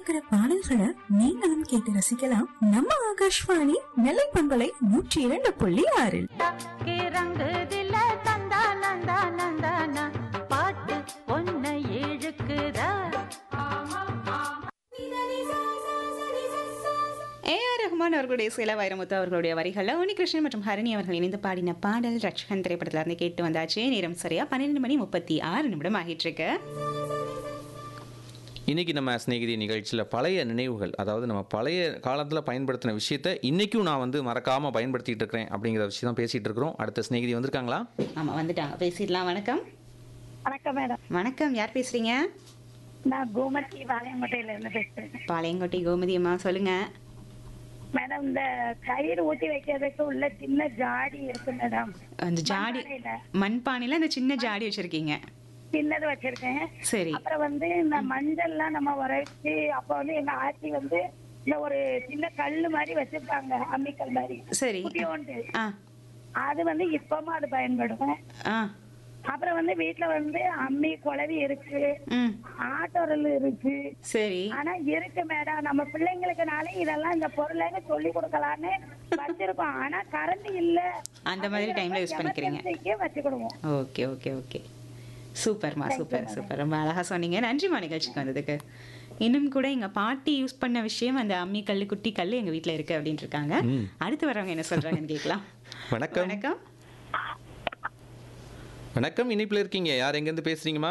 கேக்குற பாடல்களை நீங்களும் கேட்டு ரசிக்கலாம் நம்ம ஆகாஷ்வாணி நெல்லை பண்பலை நூற்றி இரண்டு புள்ளி ஆறில் தக்கி ரங்குதில தந்தா நந்தா நந்தானா பாட்டு பொன்னை இழுக்குதா ஏ ஆர் ரஹ்மான் அவர்களுடைய சில வைரமுத்து அவர்களுடைய வரிகளில் உன்னிகிருஷ்ணன் மற்றும் ஹரணி அவர்கள் இணைந்து பாடின பாடல் ரட்சகன் திரைப்படத்துல இருந்து கேட்டு வந்தாச்சு நேரம் சரியா பன்னிரெண்டு மணி முப்பத்தி ஆறு நிமிடம் ஆகிட்டு இருக்கு இன்னைக்கு நம்ம சிநேகிதி நிகழ்ச்சியில் பழைய நினைவுகள் அதாவது நம்ம பழைய காலத்தில் பயன்படுத்தின விஷயத்த இன்றைக்கும் நான் வந்து மறக்காமல் பயன்படுத்திட்டு இருக்கிறேன் அப்படிங்கிற விஷயம் தான் பேசிகிட்டு இருக்கிறோம் அடுத்த சிநேகிதி வந்திருக்காங்களா ஆமா வந்துட்டாங்க பேசிடலாம் வணக்கம் வணக்கம் மேடம் வணக்கம் யார் பேசுறீங்க நான் கோமதி வாளையங்கோட்டையில இருந்து பேசுறேன் பாளையங்கோட்டை கோமதி அம்மா சொல்லுங்க மேடம் இந்த தயிர் ஊத்தி வைக்கிறதுக்கு உள்ள சின்ன ஜாடி இருக்கு மேடம் அந்த ஜாடி மண்பானையில மண்பானையில அந்த சின்ன ஜாடி வச்சிருக்கீங்க சின்னது வச்சிருக்கேன் சரி அப்புறம் வந்து இந்த மஞ்சள்லாம் நம்ம உரைச்சு அப்ப வந்து எங்க ஆச்சி வந்து இந்த ஒரு சின்ன கல்லு மாதிரி வச்சிருப்பாங்க அம்மிக்கல் மாதிரி சரி குட்டியோண்டு ஆ அது வந்து இப்பவும் அது பயன்படும் ஆ அப்புறம் வந்து வீட்டுல வந்து அம்மி குழவி இருக்கு ம் ஆட்டோரல் இருக்கு சரி ஆனா இருக்கு மேடம் நம்ம பிள்ளைங்களுக்குனாலே இதெல்லாம் இந்த பொருளைன்னு சொல்லி கொடுக்கலான்னு வச்சிருக்கோம் ஆனா கரண்ட் இல்ல அந்த மாதிரி டைம்ல யூஸ் பண்ணிக்கிறீங்க எமர்ஜென்சிக்கு வச்சுக்கிடுவோம் ஓகே ஓகே ஓகே சூப்பர்மா சூப்பர் சூப்பர் ரொம்ப அழகாக சொன்னீங்க நன்றிம்மா நிகழ்ச்சிக்கு வந்ததுக்கு இன்னும் கூட எங்க பாட்டி யூஸ் பண்ண விஷயம் அந்த அம்மி கல் குட்டி கல் எங்க வீட்ல இருக்கு அப்படின்னு இருக்காங்க அடுத்து வரவங்க என்ன சொல்றாங்கன்னு கேட்கலாம் வணக்கம் வணக்கம் வணக்கம் இனிப்பில் இருக்கீங்க யார் எங்கேருந்து பேசுகிறீங்கம்மா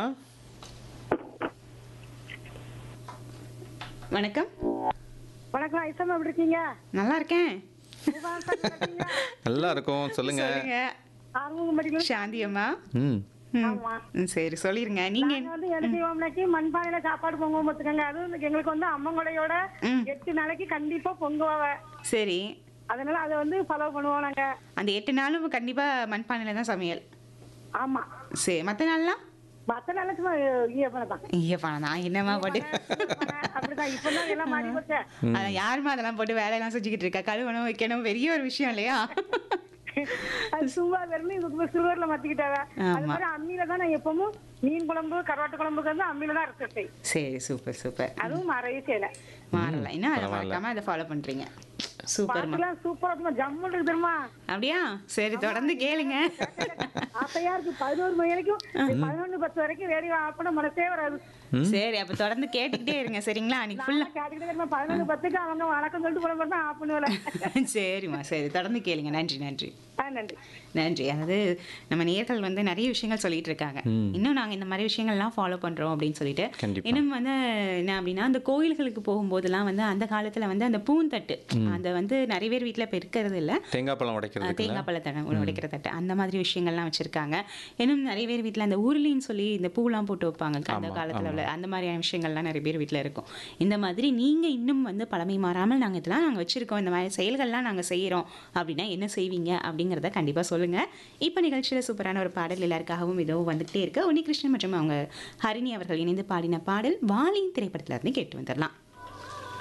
வணக்கம் வணக்கம் ஐசம் எப்படி இருக்கீங்க நல்லா இருக்கேன் நல்லா இருக்கும் சொல்லுங்க சொல்லுங்க ஆர்வம் படிக்கல சாந்தி அம்மா ம் ம். ம், சரி சொல்லிருங்க நீங்க நாங்க வந்து என்ன செய்வோம்னாக்கி மண்பானையில சாப்பாடு பொங்குவோம் பார்த்துக்கோங்க அதுவும் வந்து எங்களுக்கு வந்து அம்மங்கொடையோட ம். எட்டு நாளைக்கு கண்டிப்பா பொங்குவாவ சரி அதனால அதை வந்து ஃபாலோ பண்ணுவோம் நாங்க அந்த எட்டு நாளும் கண்டிப்பா மண்பானையில தான் சமையல் ஆமா சரி மற்ற நாள்லாம் மத்த நாள் சும்மா ஈயப்பனை தான் ஐயப்பா நான் என்னம்மா போட்டு அப்படிதான் இப்பதான் எல்லாம் மாறி போச்சு அதான் யாருமா அதெல்லாம் போட்டு வேலையெல்லாம் செஞ்சுக்கிட்டு இருக்கா கழுவணும் வைக்கணும் பெரிய ஒரு விஷயம் இல்லையா அது சும்மா வெறும் இது சில்வர்ல மாத்திக்கிட்டாங்க அது ஆமா. மாதிரி அம்மியில தான் நான் எப்பவும் மீன் குழம்பு கருவாட்டு குழம்புக்கு வந்து அம்மியில தான் அரைச்சிருப்பேன் சரி சூப்பர் சூப்பர் அதுவும் மறைய செய்யல மாறல இன்னும் அதை பரவாயில்ல. மறக்காம அதை ஃபாலோ பண்றீங்க சூப்பர்மா பாட்டுலாம் சூப்பரா இருக்குமா ஜம்மு இருக்கு தெரியுமா அப்படியா சரி தொடர்ந்து கேளுங்க ஆசையா இருக்கு பதினோரு மணி வரைக்கும் பதினொன்னு பத்து வரைக்கும் ரேடியோ ஆஃப் பண்ண மனசே வராது சரி அப்ப தொடர்ந்து கேட்டுக்கிட்டே இருங்க சரிங்களா அன்னைக்கு ஃபுல்லா நான் கேட்டுக்கிட்டே இருக்கேன் பதினொன்று பத்துக்கு அவங்க வணக்கம் சொல்லிட்டு போன தான் ஆஃப் பண்ணுவேன் சரிம்மா சரி தொடர்ந்து கேளுங்க நன்றி நன்றி ஆ நன்றி நன்றி அதாவது நம்ம நேர்கள் வந்து நிறைய விஷயங்கள் சொல்லிட்டு இருக்காங்க இன்னும் நாங்க இந்த மாதிரி விஷயங்கள்லாம் ஃபாலோ பண்றோம் அப்படின்னு சொல்லிட்டு கண்டிப்பா. இன்னும் வந்து என்ன அப்படின்னா அந்த கோயில்களுக்கு போகும்போதெல்லாம் வந்து அந்த காலத்துல வந்து அந்த பூந்தட்டு அந்த வந்து நிறைய பேர் வீட்ல இப்ப இருக்கிறது இல்ல தேங்காய் பழம் அஹ் உடைக்கிறதுக்கு தேங்காய் பழத்தடை உடைக்கிற தட்டு அந்த மாதிரி விஷயங்கள்லாம் வச்சிருக்காங்க இன்னும் நிறைய பேர் வீட்டில் அந்த உருளின்னு சொல்லி இந்த பூலாம் போட்டு வைப்பாங்க அந்த ஆமா, காலத்தில் ஆமா. உள்ள அந்த மாதிரியான விஷயங்கள்லாம் நிறைய பேர் வீட்டில் இருக்கும் இந்த மாதிரி நீங்கள் இன்னும் வந்து பழமை மாறாமல் நாங்கள் இதெல்லாம் நாங்கள் வச்சுருக்கோம் இந்த மாதிரி செயல்கள்லாம் நாங்கள் செய்கிறோம் அப்படின்னா என்ன செய்வீங்க அப்படிங்கிறத கண்டிப்பாக சொல்லுங்கள் இப்போ நிகழ்ச்சியில் சூப்பரான ஒரு பாடல் எல்லாருக்காகவும் இதோ வந்துகிட்டே இருக்கு உன்னிகிருஷ்ணன் மற்றும் அவங்க ஹரிணி அவர்கள் இணைந்து பாடின பாடல் வாலி திரைப்படத்துல இருந்து கேட்டு வந்துடலாம்